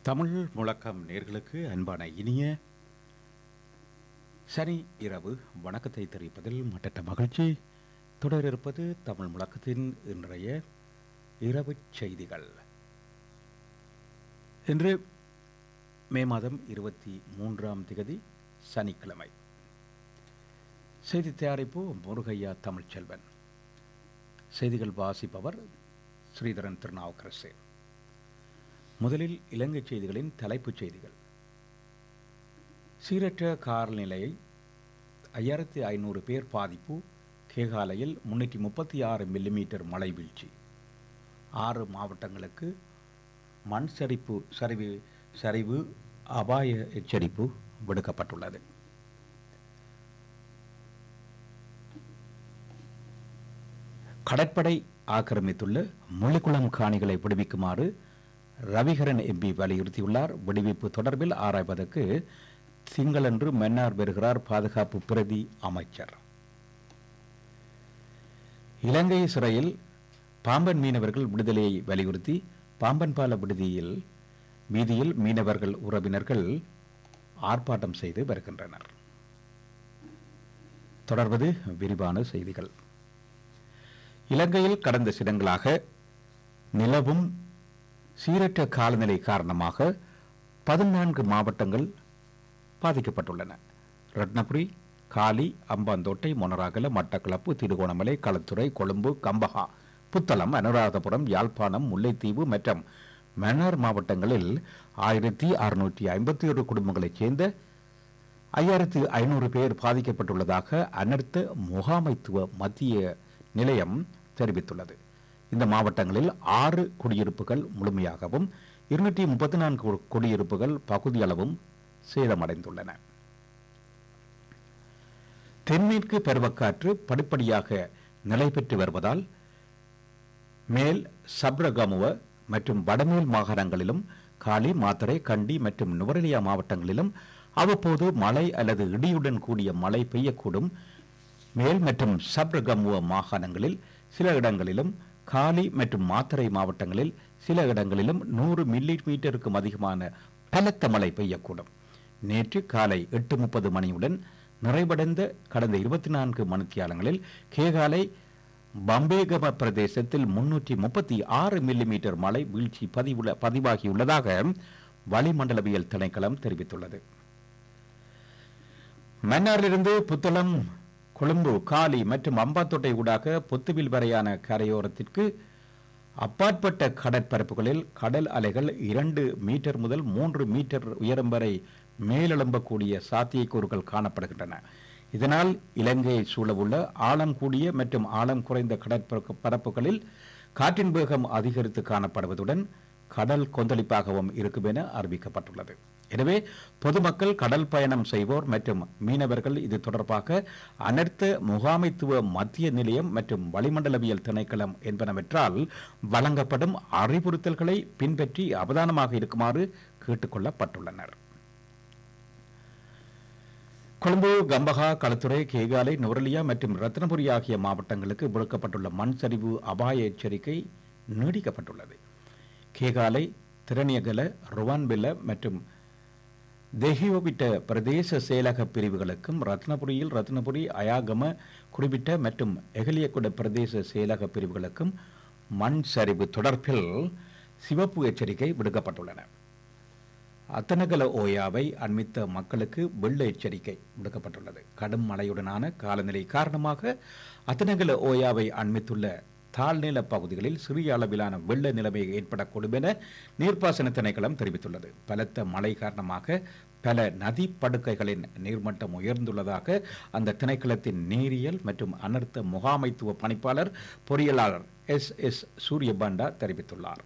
தமிழ் முழக்கம் நேர்களுக்கு அன்பான இனிய சனி இரவு வணக்கத்தை தெரிவிப்பதில் மட்டற்ற மகிழ்ச்சி தொடர் இருப்பது தமிழ் முழக்கத்தின் இன்றைய இரவு செய்திகள் இன்று மே மாதம் இருபத்தி மூன்றாம் திகதி சனிக்கிழமை செய்தி தயாரிப்பு முருகையா தமிழ்ச்செல்வன் செய்திகள் வாசிப்பவர் ஸ்ரீதரன் திருநாவுக்கரசு முதலில் இலங்கை செய்திகளின் தலைப்புச் செய்திகள் சீரற்ற காலநிலையை ஐயாயிரத்தி ஐநூறு பேர் பாதிப்பு கேகாலையில் முன்னூற்றி முப்பத்தி ஆறு மில்லிமீட்டர் மழை வீழ்ச்சி ஆறு மாவட்டங்களுக்கு மண் சரிப்பு சரிவு சரிவு அபாய எச்சரிப்பு விடுக்கப்பட்டுள்ளது கடற்படை ஆக்கிரமித்துள்ள முள்ளிக்குளம் காணிகளை விடுவிக்குமாறு ரவிகரன் எம்பி வலியுறுத்தியுள்ளார் விடுவிப்பு தொடர்பில் ஆராய்வதற்கு திங்களன்று மன்னார் பெறுகிறார் பாதுகாப்பு பிரதி அமைச்சர் இலங்கை சிறையில் பாம்பன் மீனவர்கள் விடுதலையை வலியுறுத்தி பாம்பன் பால விடுதியில் வீதியில் மீனவர்கள் உறவினர்கள் ஆர்ப்பாட்டம் செய்து வருகின்றனர் தொடர்வது விரிவான செய்திகள் இலங்கையில் கடந்த சிடங்களாக நிலவும் சீரற்ற காலநிலை காரணமாக பதினான்கு மாவட்டங்கள் பாதிக்கப்பட்டுள்ளன ரத்னபுரி காலி அம்பாந்தோட்டை மொனராகல மட்டக்களப்பு திருகோணமலை களத்துறை கொழும்பு கம்பஹா புத்தளம் அனுராதபுரம் யாழ்ப்பாணம் முல்லைத்தீவு மற்றும் மன்னார் மாவட்டங்களில் ஆயிரத்தி அறுநூற்றி ஐம்பத்தி ஒரு குடும்பங்களைச் சேர்ந்த ஐயாயிரத்து ஐநூறு பேர் பாதிக்கப்பட்டுள்ளதாக அனர்த்த முகாமைத்துவ மத்திய நிலையம் தெரிவித்துள்ளது இந்த மாவட்டங்களில் ஆறு குடியிருப்புகள் முழுமையாகவும் இருநூற்றி முப்பத்தி நான்கு குடியிருப்புகள் பகுதியளவும் சேதமடைந்துள்ளன தென்மேற்கு பருவக்காற்று படிப்படியாக நிலை பெற்று வருவதால் மேல் சப்ரகமுவ மற்றும் வடமேல் மாகாணங்களிலும் காலி மாத்தறை கண்டி மற்றும் நுவரெலியா மாவட்டங்களிலும் அவ்வப்போது மழை அல்லது இடியுடன் கூடிய மழை பெய்யக்கூடும் மேல் மற்றும் சப்ரகமுவ மாகாணங்களில் சில இடங்களிலும் காலி மற்றும் மாத்தறை மாவட்டங்களில் சில இடங்களிலும் நூறு மில்லி மீட்டருக்கும் அதிகமான பலத்த மழை பெய்யக்கூடும் நேற்று காலை எட்டு முப்பது மணியுடன் நிறைவடைந்த கடந்த இருபத்தி நான்கு மணித்தியாலங்களில் கேகாலை பம்பேகம பிரதேசத்தில் முன்னூற்றி முப்பத்தி ஆறு மில்லிமீட்டர் மழை வீழ்ச்சி பதிவுள்ள பதிவாகியுள்ளதாக வளிமண்டலவியல் திணைக்களம் தெரிவித்துள்ளது மன்னாரிலிருந்து புத்தளம் கொழும்பு காலி மற்றும் அம்பாத்தோட்டை ஊடாக பொத்துவில் வரையான கரையோரத்திற்கு அப்பாற்பட்ட கடற்பரப்புகளில் கடல் அலைகள் இரண்டு மீட்டர் முதல் மூன்று மீட்டர் உயரம் வரை மேலெழும்பக்கூடிய சாத்தியக்கூறுகள் காணப்படுகின்றன இதனால் இலங்கையை சூழவுள்ள ஆழம் கூடிய மற்றும் ஆழம் குறைந்த கடற்பரப்புகளில் காற்றின் வேகம் அதிகரித்து காணப்படுவதுடன் கடல் கொந்தளிப்பாகவும் இருக்கும் என அறிவிக்கப்பட்டுள்ளது எனவே பொதுமக்கள் கடல் பயணம் செய்வோர் மற்றும் மீனவர்கள் இது தொடர்பாக அனர்த்த முகாமைத்துவ மத்திய நிலையம் மற்றும் வளிமண்டலவியல் திணைக்களம் என்பனவற்றால் வழங்கப்படும் அறிவுறுத்தல்களை பின்பற்றி அவதானமாக இருக்குமாறு கேட்டுக்கொள்ளப்பட்டுள்ளனர் கொழும்பு கம்பகா களத்துறை கேகாலை நுவரலியா மற்றும் ரத்னபுரி ஆகிய மாவட்டங்களுக்கு விடுக்கப்பட்டுள்ள மண் சரிவு அபாய எச்சரிக்கை நீடிக்கப்பட்டுள்ளது கேகாலை திரணியகல ருவான்பெல்ல மற்றும் தெஹியோவிட்ட பிரதேச செயலக பிரிவுகளுக்கும் ரத்னபுரியில் ரத்னபுரி அயாகம குறிப்பிட்ட மற்றும் எகலியகுட பிரதேச செயலக பிரிவுகளுக்கும் மண் சரிவு தொடர்பில் சிவப்பு எச்சரிக்கை விடுக்கப்பட்டுள்ளன அத்தனகல ஓயாவை அண்மித்த மக்களுக்கு வெள்ள எச்சரிக்கை விடுக்கப்பட்டுள்ளது கடும் மழையுடனான காலநிலை காரணமாக அத்தனகல ஓயாவை அண்மித்துள்ள தாழ்நில பகுதிகளில் சிறிய அளவிலான வெள்ள நிலைமை ஏற்படக்கூடும் என நீர்ப்பாசன திணைக்களம் தெரிவித்துள்ளது பலத்த மழை காரணமாக பல நதி படுக்கைகளின் நீர்மட்டம் உயர்ந்துள்ளதாக அந்த திணைக்களத்தின் நீரியல் மற்றும் அனர்த்த முகாமைத்துவ பணிப்பாளர் பொறியியலாளர் எஸ் எஸ் சூரியபாண்டா தெரிவித்துள்ளார்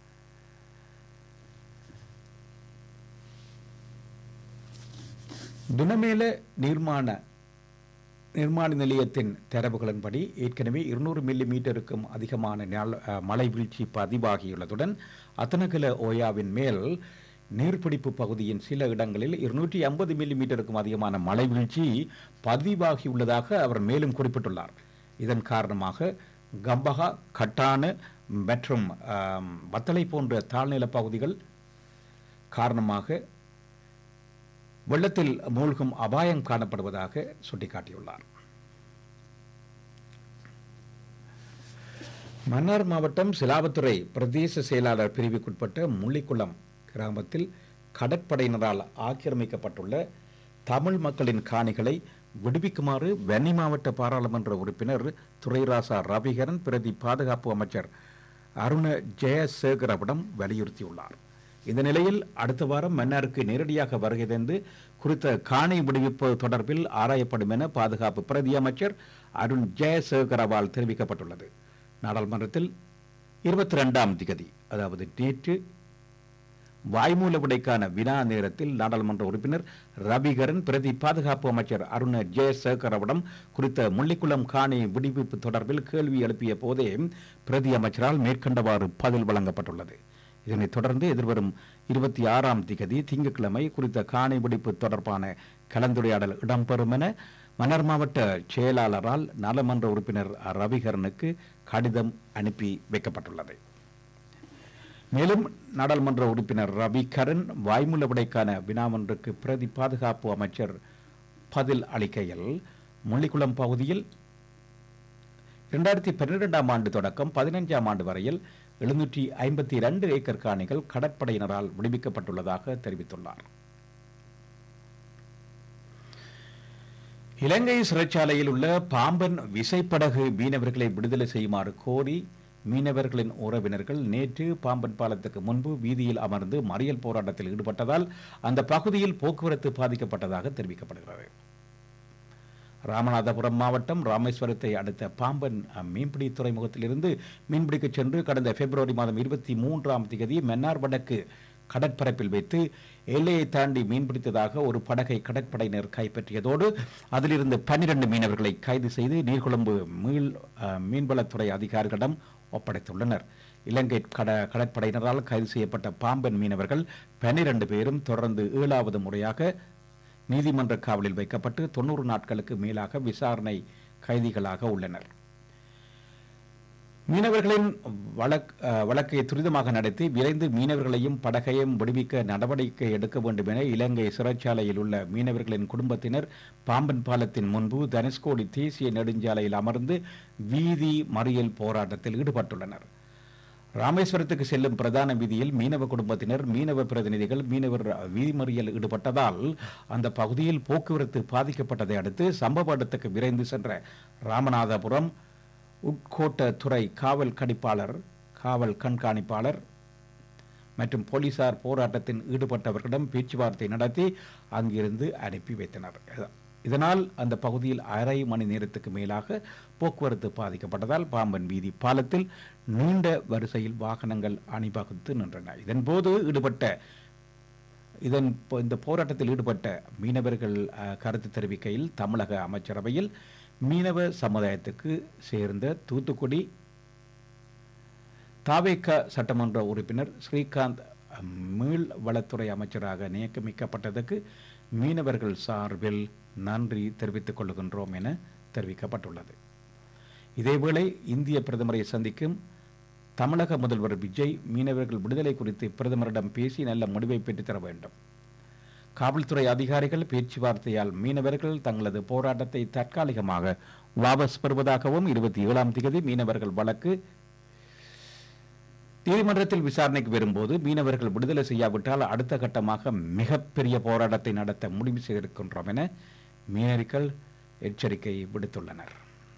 துணமேல நீர்மான நிர்மாண நிலையத்தின் தரவுகளின்படி ஏற்கனவே இருநூறு மில்லி மீட்டருக்கும் அதிகமான மழை வீழ்ச்சி பதிவாகியுள்ளதுடன் அத்தனகல ஓயாவின் மேல் நீர்பிடிப்பு பகுதியின் சில இடங்களில் இருநூற்றி ஐம்பது மில்லி மீட்டருக்கும் அதிகமான மழை வீழ்ச்சி பதிவாகியுள்ளதாக அவர் மேலும் குறிப்பிட்டுள்ளார் இதன் காரணமாக கம்பகா கட்டான மற்றும் வத்தளை போன்ற தாழ்நில பகுதிகள் காரணமாக வெள்ளத்தில் மூழ்கும் அபாயம் காணப்படுவதாக சுட்டிக்காட்டியுள்ளார் மன்னார் மாவட்டம் சிலாபத்துறை பிரதேச செயலாளர் பிரிவுக்குட்பட்ட முள்ளிக்குளம் கிராமத்தில் கடற்படையினரால் ஆக்கிரமிக்கப்பட்டுள்ள தமிழ் மக்களின் காணிகளை விடுவிக்குமாறு வன்னி மாவட்ட பாராளுமன்ற உறுப்பினர் துரைராசா ரவிகரன் பிரதி பாதுகாப்பு அமைச்சர் அருண ஜெயசேகரவிடம் வலியுறுத்தியுள்ளார் இந்த நிலையில் அடுத்த வாரம் மன்னாருக்கு நேரடியாக வருகை தந்து குறித்த காணி விடுவிப்பு தொடர்பில் ஆராயப்படும் என பாதுகாப்பு பிரதி அமைச்சர் அருண் ஜெயசேகரவால் தெரிவிக்கப்பட்டுள்ளது நாடாளுமன்றத்தில் இருபத்தி ரெண்டாம் திகதி அதாவது நேற்று வாய்மூல விடைக்கான வினா நேரத்தில் நாடாளுமன்ற உறுப்பினர் ரவிகரன் பிரதி பாதுகாப்பு அமைச்சர் அருண ஜெயசேகரவிடம் குறித்த முள்ளிக்குளம் காணி விடுவிப்பு தொடர்பில் கேள்வி எழுப்பிய போதே பிரதி அமைச்சரால் மேற்கண்டவாறு பதில் வழங்கப்பட்டுள்ளது இதனைத் தொடர்ந்து எதிர்வரும் இருபத்தி ஆறாம் திகதி திங்கட்கிழமை குறித்த காணி வெடிப்பு தொடர்பான கலந்துரையாடல் இடம்பெறும் என மன்னார் மாவட்ட செயலாளரால் நாடாளுமன்ற உறுப்பினர் ரவிகரனுக்கு கடிதம் அனுப்பி வைக்கப்பட்டுள்ளது மேலும் நாடாளுமன்ற உறுப்பினர் ரவிகரன் வாய்மூல விடைக்கான வினாவொன்றுக்கு பிரதி பாதுகாப்பு அமைச்சர் பதில் அளிக்கையில் முள்ளிக்குளம் பகுதியில் இரண்டாயிரத்தி பன்னிரெண்டாம் ஆண்டு தொடக்கம் பதினைஞ்சாம் ஆண்டு வரையில் எழுநூற்றி ஐம்பத்தி இரண்டு ஏக்கர் காணிகள் கடற்படையினரால் விடுவிக்கப்பட்டுள்ளதாக தெரிவித்துள்ளார் இலங்கை சிறைச்சாலையில் உள்ள பாம்பன் விசைப்படகு மீனவர்களை விடுதலை செய்யுமாறு கோரி மீனவர்களின் உறவினர்கள் நேற்று பாம்பன் பாலத்துக்கு முன்பு வீதியில் அமர்ந்து மறியல் போராட்டத்தில் ஈடுபட்டதால் அந்த பகுதியில் போக்குவரத்து பாதிக்கப்பட்டதாக தெரிவிக்கப்படுகிறது ராமநாதபுரம் மாவட்டம் ராமேஸ்வரத்தை அடுத்த பாம்பன் மீன்பிடி துறைமுகத்திலிருந்து மீன்பிடிக்க சென்று கடந்த பிப்ரவரி மாதம் இருபத்தி மூன்றாம் தேதி மன்னார் வடக்கு கடற்பரப்பில் வைத்து எல்லையை தாண்டி மீன்பிடித்ததாக ஒரு படகை கடற்படையினர் கைப்பற்றியதோடு அதிலிருந்து பன்னிரண்டு மீனவர்களை கைது செய்து நீர்கொழும்பு மீள் மீன்வளத்துறை அதிகாரிகளிடம் ஒப்படைத்துள்ளனர் இலங்கை கட கடற்படையினரால் கைது செய்யப்பட்ட பாம்பன் மீனவர்கள் பன்னிரண்டு பேரும் தொடர்ந்து ஏழாவது முறையாக நீதிமன்ற காவலில் வைக்கப்பட்டு தொண்ணூறு நாட்களுக்கு மேலாக விசாரணை கைதிகளாக உள்ளனர் மீனவர்களின் வழக் வழக்கை துரிதமாக நடத்தி விரைந்து மீனவர்களையும் படகையும் விடுவிக்க நடவடிக்கை எடுக்க வேண்டும் என இலங்கை சிறைச்சாலையில் உள்ள மீனவர்களின் குடும்பத்தினர் பாம்பன் பாலத்தின் முன்பு தனுஷ்கோடி தேசிய நெடுஞ்சாலையில் அமர்ந்து வீதி மறியல் போராட்டத்தில் ஈடுபட்டுள்ளனர் ராமேஸ்வரத்துக்கு செல்லும் பிரதான வீதியில் மீனவ குடும்பத்தினர் மீனவ பிரதிநிதிகள் மீனவர் வீதிமறியல் ஈடுபட்டதால் அந்த பகுதியில் போக்குவரத்து பாதிக்கப்பட்டதை அடுத்து சம்பவ இடத்துக்கு விரைந்து சென்ற ராமநாதபுரம் உட்கோட்ட துறை காவல் கணிப்பாளர் காவல் கண்காணிப்பாளர் மற்றும் போலீசார் போராட்டத்தில் ஈடுபட்டவர்களிடம் பேச்சுவார்த்தை நடத்தி அங்கிருந்து அனுப்பி வைத்தனர் இதனால் அந்த பகுதியில் அரை மணி நேரத்துக்கு மேலாக போக்குவரத்து பாதிக்கப்பட்டதால் பாம்பன் வீதி பாலத்தில் நீண்ட வரிசையில் வாகனங்கள் அணிவகுத்து நின்றன இதன்போது ஈடுபட்ட இதன் இந்த போராட்டத்தில் ஈடுபட்ட மீனவர்கள் கருத்து தெரிவிக்கையில் தமிழக அமைச்சரவையில் மீனவ சமுதாயத்துக்கு சேர்ந்த தூத்துக்குடி தாவேக்க சட்டமன்ற உறுப்பினர் ஸ்ரீகாந்த் மீள் வளத்துறை அமைச்சராக நியமிக்கப்பட்டதற்கு மீனவர்கள் சார்பில் நன்றி தெரிவித்துக் கொள்கின்றோம் என தெரிவிக்கப்பட்டுள்ளது இதேவேளை இந்திய பிரதமரை சந்திக்கும் தமிழக முதல்வர் விஜய் மீனவர்கள் விடுதலை குறித்து பிரதமரிடம் பேசி நல்ல முடிவை பெற்றுத்தர வேண்டும் காவல்துறை அதிகாரிகள் பேச்சுவார்த்தையால் மீனவர்கள் தங்களது போராட்டத்தை தற்காலிகமாக வாபஸ் பெறுவதாகவும் இருபத்தி ஏழாம் தேதி மீனவர்கள் வழக்கு நீதிமன்றத்தில் விசாரணைக்கு வரும்போது மீனவர்கள் விடுதலை செய்யாவிட்டால் அடுத்த கட்டமாக மிகப்பெரிய போராட்டத்தை நடத்த முடிவு செய்திருக்கின்றோம் என மீனவர்கள் எச்சரிக்கை விடுத்துள்ளனர்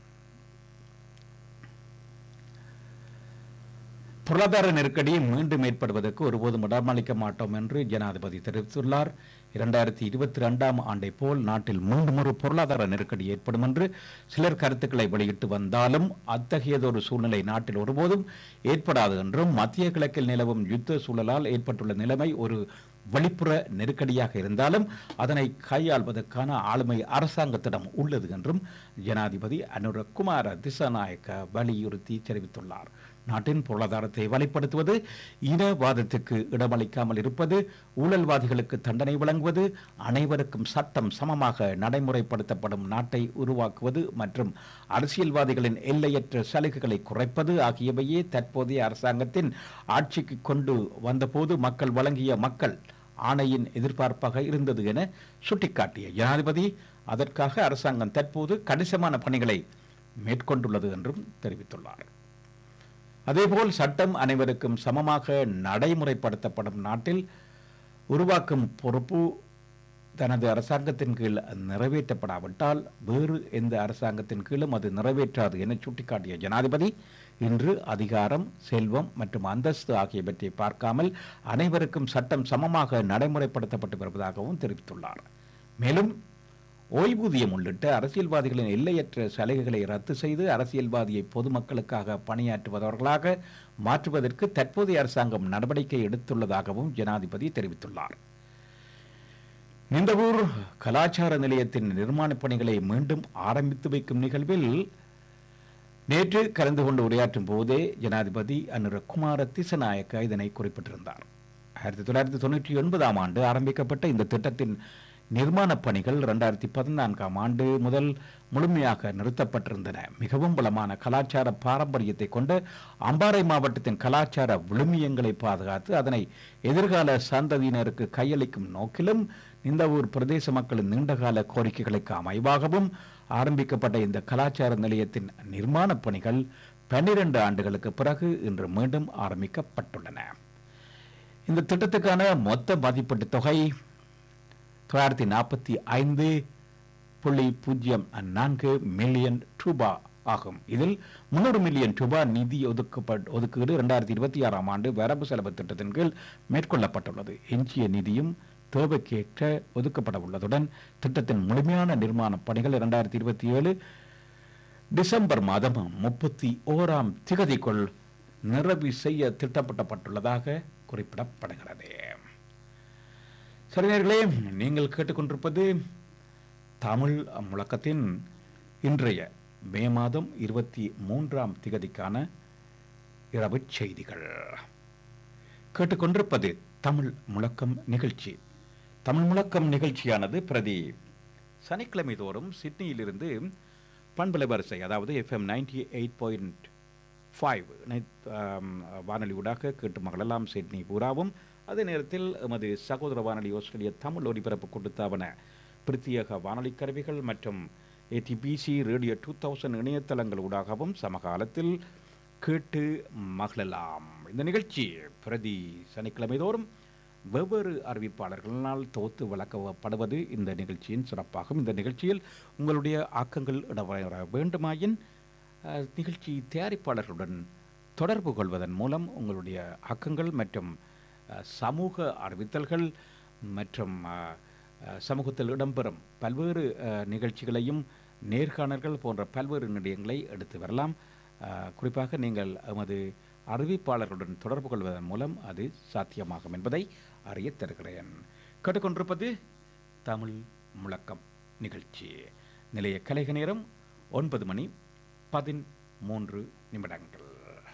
பொருளாதார நெருக்கடி மீண்டும் ஏற்படுவதற்கு ஒருபோதும் இடமளிக்க மாட்டோம் என்று ஜனாதிபதி தெரிவித்துள்ளார் இரண்டாயிரத்தி இருபத்தி ரெண்டாம் ஆண்டை போல் நாட்டில் மீண்டும் ஒரு பொருளாதார நெருக்கடி ஏற்படும் என்று சிலர் கருத்துக்களை வெளியிட்டு வந்தாலும் அத்தகையதொரு சூழ்நிலை நாட்டில் ஒருபோதும் ஏற்படாது என்றும் மத்திய கிழக்கில் நிலவும் யுத்த சூழலால் ஏற்பட்டுள்ள நிலைமை ஒரு வெளிப்புற நெருக்கடியாக இருந்தாலும் அதனை கையாள்வதற்கான ஆளுமை அரசாங்கத்திடம் உள்ளது என்றும் ஜனாதிபதி அனுரகுமார திசாநாயக்க வலியுறுத்தி தெரிவித்துள்ளார் நாட்டின் பொருளாதாரத்தை வலுப்படுத்துவது இனவாதத்துக்கு இடமளிக்காமல் இருப்பது ஊழல்வாதிகளுக்கு தண்டனை வழங்குவது அனைவருக்கும் சட்டம் சமமாக நடைமுறைப்படுத்தப்படும் நாட்டை உருவாக்குவது மற்றும் அரசியல்வாதிகளின் எல்லையற்ற சலுகைகளை குறைப்பது ஆகியவையே தற்போதைய அரசாங்கத்தின் ஆட்சிக்கு கொண்டு வந்தபோது மக்கள் வழங்கிய மக்கள் ஆணையின் எதிர்பார்ப்பாக இருந்தது என சுட்டிக்காட்டிய ஜனாதிபதி அதற்காக அரசாங்கம் தற்போது கணிசமான பணிகளை மேற்கொண்டுள்ளது என்றும் தெரிவித்துள்ளார் அதேபோல் சட்டம் அனைவருக்கும் சமமாக நடைமுறைப்படுத்தப்படும் நாட்டில் உருவாக்கும் பொறுப்பு தனது அரசாங்கத்தின் கீழ் நிறைவேற்றப்படாவிட்டால் வேறு எந்த அரசாங்கத்தின் கீழும் அது நிறைவேற்றாது என சுட்டிக்காட்டிய ஜனாதிபதி இன்று அதிகாரம் செல்வம் மற்றும் அந்தஸ்து ஆகியவற்றை பார்க்காமல் அனைவருக்கும் சட்டம் சமமாக நடைமுறைப்படுத்தப்பட்டு வருவதாகவும் தெரிவித்துள்ளார் மேலும் ஓய்வூதியம் உள்ளிட்ட அரசியல்வாதிகளின் எல்லையற்ற சலுகைகளை ரத்து செய்து அரசியல்வாதியை பொதுமக்களுக்காக பணியாற்றுவதவர்களாக மாற்றுவதற்கு தற்போதைய அரசாங்கம் நடவடிக்கை எடுத்துள்ளதாகவும் ஜனாதிபதி தெரிவித்துள்ளார் நிந்தவூர் கலாச்சார நிலையத்தின் நிர்மாணப் பணிகளை மீண்டும் ஆரம்பித்து வைக்கும் நிகழ்வில் நேற்று கலந்து கொண்டு உரையாற்றும் போதே ஜனாதிபதி அனுர குமார திசநாயக்க இதனை குறிப்பிட்டிருந்தார் ஆயிரத்தி தொள்ளாயிரத்தி தொண்ணூற்றி ஒன்பதாம் ஆண்டு ஆரம்பிக்கப்பட்ட இந்த திட்டத்தின் நிர்மாணப் பணிகள் இரண்டாயிரத்தி பதினான்காம் ஆண்டு முதல் முழுமையாக நிறுத்தப்பட்டிருந்தன மிகவும் பலமான கலாச்சார பாரம்பரியத்தை கொண்ட அம்பாறை மாவட்டத்தின் கலாச்சார விழுமியங்களை பாதுகாத்து அதனை எதிர்கால சந்ததியினருக்கு கையளிக்கும் நோக்கிலும் இந்த ஊர் பிரதேச மக்களின் நீண்டகால கோரிக்கைகளுக்கு அமைவாகவும் ஆரம்பிக்கப்பட்ட இந்த கலாச்சார நிலையத்தின் நிர்மாணப் பணிகள் பன்னிரண்டு ஆண்டுகளுக்கு பிறகு இன்று மீண்டும் ஆரம்பிக்கப்பட்டுள்ளன இந்த திட்டத்துக்கான மொத்த மதிப்பீட்டு தொகை தொள்ளாயிரத்தி நாற்பத்தி ஐந்து புள்ளி பூஜ்ஜியம் நான்கு மில்லியன் ரூபா ஆகும் இதில் முன்னூறு மில்லியன் ரூபாய் நிதி ஒதுக்கப்பட் ஒதுக்கீடு இரண்டாயிரத்தி இருபத்தி ஆறாம் ஆண்டு வரவு செலவு திட்டத்தின் கீழ் மேற்கொள்ளப்பட்டுள்ளது எஞ்சிய நிதியும் தேவைக்கேற்ற ஒதுக்கப்பட உள்ளதுடன் திட்டத்தின் முழுமையான நிர்மாண பணிகள் இரண்டாயிரத்தி இருபத்தி ஏழு டிசம்பர் மாதம் முப்பத்தி ஓராம் திகதிக்குள் நிறைவு செய்ய திட்டமிடப்பட்டுள்ளதாக குறிப்பிடப்படுகிறது சரிநேர்களே நீங்கள் கேட்டுக்கொண்டிருப்பது தமிழ் முழக்கத்தின் இன்றைய மே மாதம் இருபத்தி மூன்றாம் திகதிக்கான இரவு செய்திகள் கேட்டுக்கொண்டிருப்பது தமிழ் முழக்கம் நிகழ்ச்சி தமிழ் முழக்கம் நிகழ்ச்சியானது பிரதி சனிக்கிழமை தோறும் சிட்னியிலிருந்து பண்பலை வரிசை அதாவது FM ninety eight point five வானொலி ஊடாக கேட்டு மகளெல்லாம் சிட்னி பூராவும் அதே நேரத்தில் எமது சகோதர வானொலி ஆஸ்திரேலிய தமிழ் ஒலிபரப்பு கொடுத்தாவன பிரத்யேக வானொலி கருவிகள் மற்றும் ஏடிபிசி ரேடியோ டூ தௌசண்ட் இணையதளங்கள் ஊடாகவும் சமகாலத்தில் கேட்டு மகளலாம் இந்த நிகழ்ச்சி பிரதி சனிக்கிழமை தோறும் வெவ்வேறு அறிவிப்பாளர்களால் தொகுத்து விளக்கப்படுவது இந்த நிகழ்ச்சியின் சிறப்பாகும் இந்த நிகழ்ச்சியில் உங்களுடைய ஆக்கங்கள் இடம்பெற வேண்டுமாயின் அஹ், நிகழ்ச்சி தயாரிப்பாளர்களுடன் தொடர்பு கொள்வதன் மூலம் உங்களுடைய ஆக்கங்கள் மற்றும் அஹ், சமூக அறிவித்தல்கள் மற்றும் அஹ், அஹ், சமூகத்தில் இடம்பெறும் பல்வேறு அஹ், நிகழ்ச்சிகளையும் நேர்காணல்கள் போன்ற பல்வேறு நிலையங்களை எடுத்து வரலாம் அஹ், குறிப்பாக நீங்கள் எமது அறிவிப்பாளர்களுடன் தொடர்பு கொள்வதன் மூலம் அது சாத்தியமாகும் என்பதை அறியத் தருகிறேன் கேட்டுக்கொண்டிருப்பது தமிழ் முழக்கம் நிகழ்ச்சி நிலைய கலைக நேரம் ஒன்பது மணி பதிமூன்று நிமிடங்கள்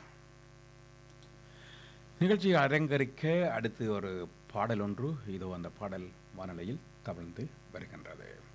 நிகழ்ச்சியை அரங்கரிக்க அடுத்து ஒரு பாடல் ஒன்று இதோ அந்த பாடல் வானொலியில் தவழ்ந்து வருகின்றது